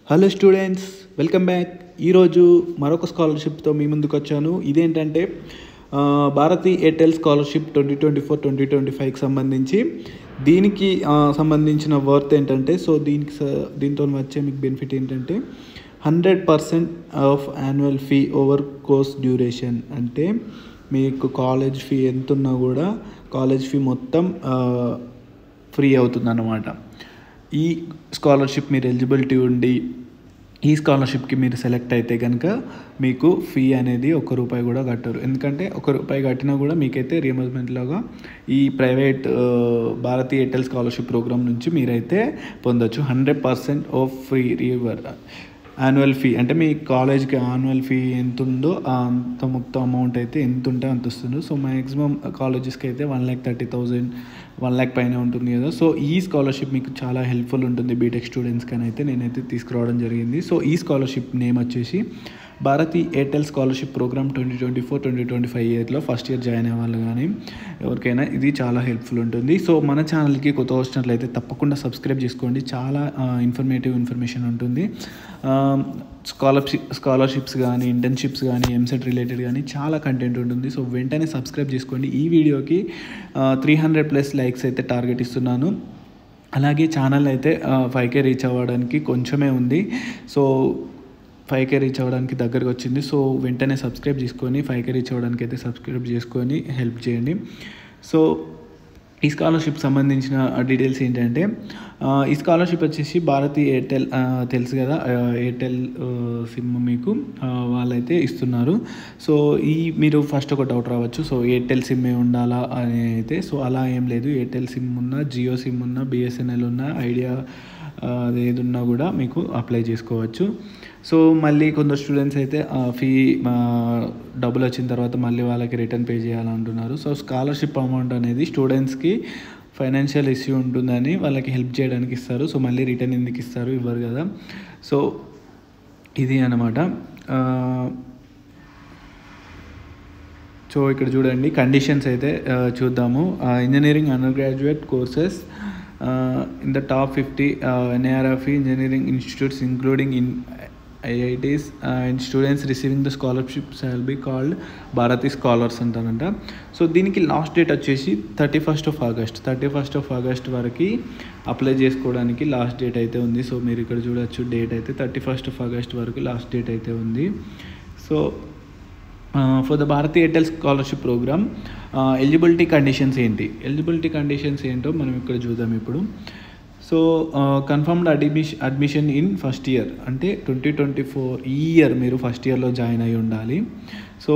hello students welcome back ఈరోజు మరొక స్కాలర్షిప్తో మీ ముందుకు వచ్చాను ఇదేంటంటే ఆ, Bharti Airtel scholarship twenty twenty four twenty twenty ఫైవ్కి సంబంధించి దీనికి ఆ, సంబంధించిన వర్త్ ఏంటంటే సో దీనికి స- దీంతో వచ్చే మీకు బెనిఫిట్ ఏంటంటే hundred percent of annual fee over course duration అంటే మీకు కాలేజ్ ఫీ ఎంత ఉన్నా కూడా కాలేజ్ ఫీ మొత్తం ఫ్రీ అవుతుంది అన్నమాట ఈ స్కాలర్షిప్ మీరు ఎలిజిబిలిటీ ఉండి ఈ స్కాలర్షిప్కి మీరు సెలెక్ట్ అయితే కనుక మీకు ఫీ అనేది ఒక్క రూపాయి కూడా కట్టరు ఎందుకంటే ఒక రూపాయి కట్టినా కూడా మీకైతే రియంబర్స్మెంట్ లాగా ఈ ప్రైవేట్ ఆ, భారతీయ ఎయిర్టెల్ స్కాలర్షిప్ ప్రోగ్రామ్ నుంచి మీరైతే పొందొచ్చు hundred percent of free river annual fee అంటే మీ కాలేజ్కి యాన్యువల్ ఫీ ఎంత ఉందో ఆ అంత మొత్తం అమౌంట్ అయితే ఎంత ఉంటే అంత వస్తుంది సో మ్యాక్సిమం కాలేజెస్కి అయితే one lakh thirty thousand one lakh పైన ఉంటుంది కదా సో ఈ స్కాలర్షిప్ మీకు చాలా హెల్ప్ఫుల్ ఉంటుంది బీటెక్ స్టూడెంట్స్కి అయితే నేనైతే తీసుకురావడం జరిగింది సో ఈ స్కాలర్షిప్ నేమ్ వచ్చేసి Bharti Airtel scholarship program twenty twenty four twenty twenty five ఇయర్లో ఫస్ట్ ఇయర్ జాయిన్ అయ్యే వాళ్ళు కానీ ఎవరికైనా ఇది చాలా హెల్ప్ఫుల్ ఉంటుంది సో మన ఛానల్కి కొత్త వచ్చినట్లయితే తప్పకుండా సబ్స్క్రైబ్ చేసుకోండి చాలా ఇన్ఫర్మేటివ్ ఇన్ఫర్మేషన్ ఉంటుంది స్కాలర్షిప్ స్కాలర్షిప్స్ కానీ ఇంటర్న్షిప్స్ కానీ ఎంసెట్ రిలేటెడ్ కానీ చాలా కంటెంట్ ఉంటుంది సో వెంటనే సబ్స్క్రైబ్ చేసుకోండి ఈ వీడియోకి త్రీ హండ్రెడ్ ప్లస్ లైక్స్ అయితే టార్గెట్ ఇస్తున్నాను అలాగే ఛానల్ అయితే ఫైవ్ కే రీచ్ అవ్వడానికి కొంచెమే ఉంది సో ఫైవ్ కే రీచ్ అవ్వడానికి దగ్గరకు వచ్చింది సో వెంటనే సబ్స్క్రైబ్ చేసుకొని ఫైవ్ కే రీచ్ అవ్వడానికి అయితే సబ్స్క్రైబ్ చేసుకొని హెల్ప్ చేయండి సో ఈ స్కాలర్షిప్ సంబంధించిన డీటెయిల్స్ ఏంటంటే ఆ, ఈ స్కాలర్షిప్ వచ్చేసి భారతీ ఎయిర్టెల్ ఆ, తెలుసు కదా ఆ, ఎయిర్టెల్ ఆ, సిమ్ మీకు ఆ, వాళ్ళైతే ఇస్తున్నారు సో ఈ మీరు ఫస్ట్ ఒక డౌట్ రావచ్చు సో ఎయిర్టెల్ సిమ్ ఉండాలా అని అయితే సో అలా ఏం లేదు ఎయిర్టెల్ సిమ్ ఉన్నా జియో సిమ్ ఉన్నా బిఎస్ఎన్ఎల్ ఉన్నా ఐడియా ఆ, అది ఏది ఉన్నా కూడా మీకు అప్లై చేసుకోవచ్చు సో మళ్ళీ కొందరు స్టూడెంట్స్ అయితే ఆ, ఫీ ఆ, డబ్బులు వచ్చిన తర్వాత మళ్ళీ వాళ్ళకి రిటర్న్ పే చేయాలంటున్నారు సో స్కాలర్షిప్ అమౌంట్ అనేది స్టూడెంట్స్కి ఫైనాన్షియల్ ఇష్యూ ఉంటుందని వాళ్ళకి హెల్ప్ చేయడానికి ఇస్తారు సో మళ్ళీ రిటర్న్ ఎందుకు ఇస్తారు ఇవ్వరు కదా సో ఇది అనమాట సో ఇక్కడ చూడండి కండిషన్స్ అయితే ఆ, చూద్దాము engineering undergraduate courses in the top fifty NIRF engineering institutes including in IITs and students receiving the scholarship shall be called Bharti scholars అంటారంట సో దీనికి లాస్ట్ డేట్ వచ్చేసి thirty first of August thirty first of August వరకు apply చేసుకోవడానికి last date అయితే ఉంది so మీరు ఇక్కడ చూడొచ్చు డేట్ అయితే థర్టీ ఫస్ట్ ఆఫ్ ఆగస్ట్ వరకు లాస్ట్ డేట్ అయితే ఉంది so for the Bharti Airtel scholarship programme eligibility conditions ఏంటి ఎలిజిబిలిటీ కండిషన్స్ ఏంటో మనం ఇక్కడ చూద్దాం ఇప్పుడు so confirmed admission admission in first year అంటే ట్వంటీ ట్వంటీ ఫోర్ ఈ ఇయర్ మీరు ఫస్ట్ ఇయర్లో జాయిన్ అయి ఉండాలి so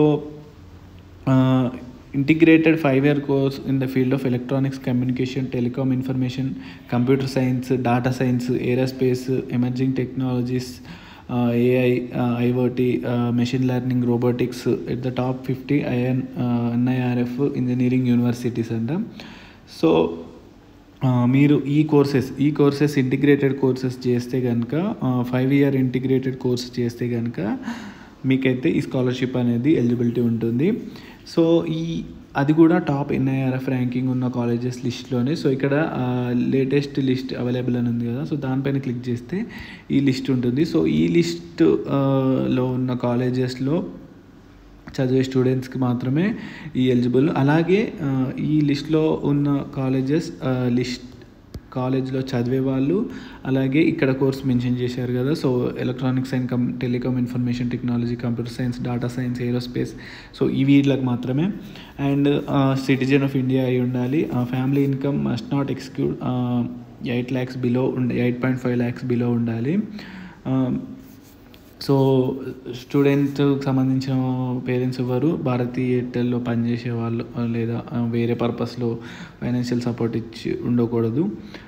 integrated five year course in the field of electronics communication telecom information computer science data science aerospace emerging technologies AI IOT machine learning robotics at the top fifty in NIRF engineering universities అంట so ఆ, మీరు ఈ courses ఈ courses integrated courses చేస్తే కనుక five year integrated course చేస్తే కనుక మీకైతే ఈ స్కాలర్షిప్ అనేది ఎలిజిబిలిటీ ఉంటుంది సో ఈ అది కూడా టాప్ ఎన్ఐఆర్ఎఫ్ ర్యాంకింగ్ ఉన్న కాలేజెస్ లిస్ట్లోనే సో ఇక్కడ లేటెస్ట్ లిస్ట్ అవైలబుల్ అని ఉంది కదా సో దానిపైన క్లిక్ చేస్తే ఈ లిస్ట్ ఉంటుంది సో ఈ లిస్ట్ లో ఉన్న కాలేజెస్లో చదివే స్టూడెంట్స్కి మాత్రమే ఈ ఎలిజిబుల్ అలాగే ఆ, ఈ లిస్ట్లో ఉన్న కాలేజెస్ లిస్ట్ కాలేజ్లో చదివే వాళ్ళు అలాగే ఇక్కడ కోర్స్ మెన్షన్ చేశారు కదా so electronics and com telecom information technology computer science data science aerospace so ఈ వీటిలకు మాత్రమే అండ్ సిటిజన్ ఆఫ్ ఇండియా అయి ఉండాలి family income must not exceed eight lakhs below ఉండ eight point five lakhs below ఉండాలి ఆ, సో స్టూడెంట్కి సంబంధించిన పేరెంట్స్ ఎవరు భారతీయ ఎయిర్టెల్లో పనిచేసే వాళ్ళు ఆ, లేదా ఆ, వేరే పర్పస్లో ఫైనాన్షియల్ సపోర్ట్ ఇచ్చి ఉండకూడదు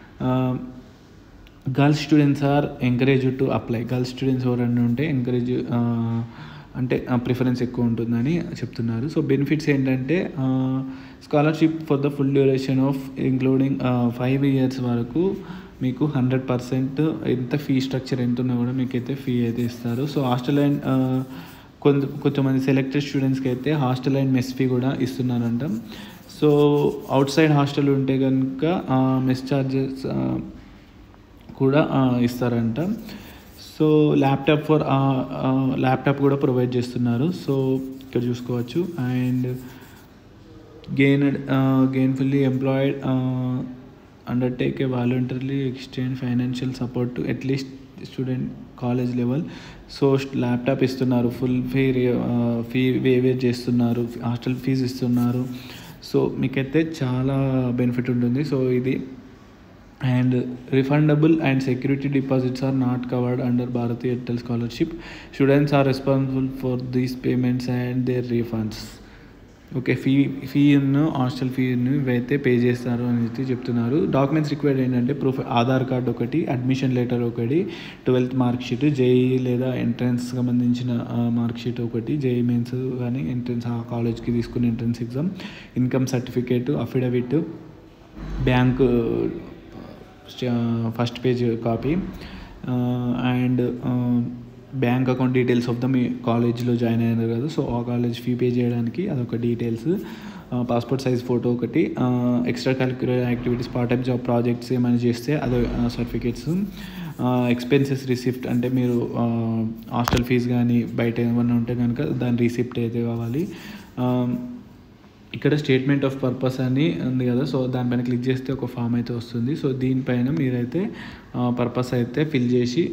girls students are encourage to apply girls students ఎవరన్నా ఉంటే ఎంకరేజ్ అంటే ప్రిఫరెన్స్ ఎక్కువ ఉంటుందని చెప్తున్నారు సో బెనిఫిట్స్ ఏంటంటే scholarship for the full duration of including five years వరకు మీకు హండ్రెడ్ పర్సెంట్ ఎంత ఫీ స్ట్రక్చర్ ఎంత ఉన్నా కూడా మీకైతే ఫీ అయితే ఇస్తారు సో హాస్టల్ అండ్ కొంత కొంతమంది సెలెక్టెడ్ స్టూడెంట్స్కి అయితే హాస్టల్ అండ్ మెస్ ఫీ కూడా ఇస్తున్నారంట సో అవుట్ సైడ్ హాస్టల్ ఉంటే కనుక మెస్ ఛార్జెస్ కూడా ఆ, ఇస్తారంట so so laptop for laptop కూడా ప్రొవైడ్ చేస్తున్నారు సో ఇక్కడ చూసుకోవచ్చు and gain gainfully employed undertake a voluntarily extend financial support to at least student college level so laptop ఇస్తున్నారు ఫుల్ ఫీ ఫీ వేవేర్ చేస్తున్నారు హాస్టల్ ఫీజు ఇస్తున్నారు సో మీకైతే చాలా benefit ఉంటుంది సో ఇది and refundable and security deposits are not covered under Bharti Airtel scholarship students are responsible for these payments and their refunds okay fee ఫీను hostel ఫీను ఇవైతే pay చేస్తారు అని అయితే చెప్తున్నారు డాక్యుమెంట్స్ రిక్వైర్డ్ ఏంటంటే ప్రూఫ్ ఆధార్ కార్డ్ ఒకటి అడ్మిషన్ లెటర్ ఒకటి ట్వెల్త్ మార్క్ షీట్ జేఈ లేదా ఎంట్రన్స్ సంబంధించిన మార్క్ షీట్ ఒకటి జేఈ మెయిన్స్ కానీ ఎంట్రన్స్ ఆ కాలేజ్కి తీసుకున్న entrance exam income certificate affidavit bank first page copy and bank account details of the మీ కాలేజ్లో జాయిన్ అయినారు కదా సో ఆ కాలేజ్ ఫీ పే చేయడానికి అదొక డీటెయిల్స్ పాస్పోర్ట్ సైజ్ ఫోటో ఒకటి extra curricular activities part time job projects ఏమైనా చేస్తే అదో సర్టిఫికేట్స్ ఎక్స్పెన్సెస్ రిసిప్ట్ అంటే మీరు హాస్టల్ ఫీజు కానీ బయట ఏమైనా ఉంటే కనుక దాని రిసిప్ట్ అయితే కావాలి ఇక్కడ స్టేట్మెంట్ ఆఫ్ పర్పస్ అని ఉంది కదా సో దానిపైన క్లిక్ చేస్తే ఒక ఫామ్ అయితే వస్తుంది సో దీనిపైన మీరైతే పర్పస్ అయితే ఫిల్ చేసి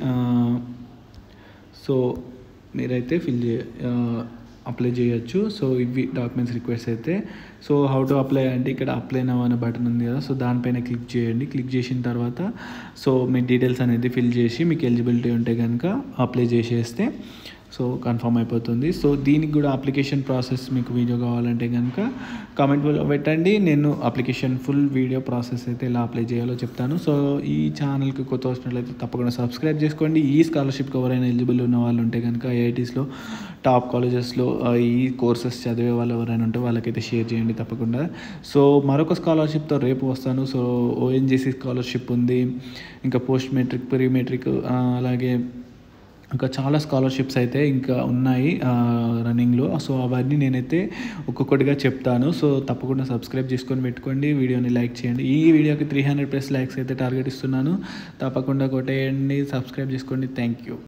సో మీరైతే ఫిల్ చే అప్లై చేయొచ్చు సో ఇవి డాక్యుమెంట్స్ రిక్వెస్ట్ అయితే సో హౌ టు అప్లై అంటే ఇక్కడ అప్లై నవ్ అనే బటన్ ఉంది కదా సో దానిపైన క్లిక్ చేయండి క్లిక్ చేసిన తర్వాత సో మీ డీటెయిల్స్ అనేది ఫిల్ చేసి మీకు ఎలిజిబిలిటీ ఉంటే కనుక అప్లై చేసేస్తే సో కన్ఫర్మ్ అయిపోతుంది సో దీనికి కూడా అప్లికేషన్ ప్రాసెస్ మీకు వీడియో కావాలంటే కనుక కామెంట్ పెట్టండి నేను అప్లికేషన్ ఫుల్ వీడియో ప్రాసెస్ అయితే ఎలా అప్లై చేయాలో చెప్తాను సో ఈ ఛానల్కి కొత్త వచ్చినట్లయితే తప్పకుండా సబ్స్క్రైబ్ చేసుకోండి ఈ స్కాలర్షిప్కి ఎవరైనా ఎలిజిబుల్ ఉన్న వాళ్ళు ఉంటే కనుక ఐఐటీస్లో టాప్ కాలేజెస్లో ఈ కోర్సెస్ చదివే వాళ్ళు ఎవరైనా ఉంటే వాళ్ళకైతే షేర్ చేయండి తప్పకుండా సో మరొక స్కాలర్షిప్తో రేపు వస్తాను సో ఓఎన్జీసీ స్కాలర్షిప్ ఉంది ఇంకా పోస్ట్ మెట్రిక్ ప్రీ మెట్రిక్ అలాగే ఇంకా చాలా స్కాలర్షిప్స్ అయితే ఇంకా ఉన్నాయి రన్నింగ్లో సో అవన్నీ నేనైతే ఒక్కొక్కటిగా చెప్తాను సో తప్పకుండా సబ్స్క్రైబ్ చేసుకొని పెట్టుకోండి వీడియోని లైక్ చేయండి ఈ వీడియోకి త్రీ హండ్రెడ్ ప్లస్ లైక్స్ అయితే టార్గెట్ ఇస్తున్నాను తప్పకుండా కొట్టేయండి సబ్స్క్రైబ్ చేసుకోండి థ్యాంక్ యూ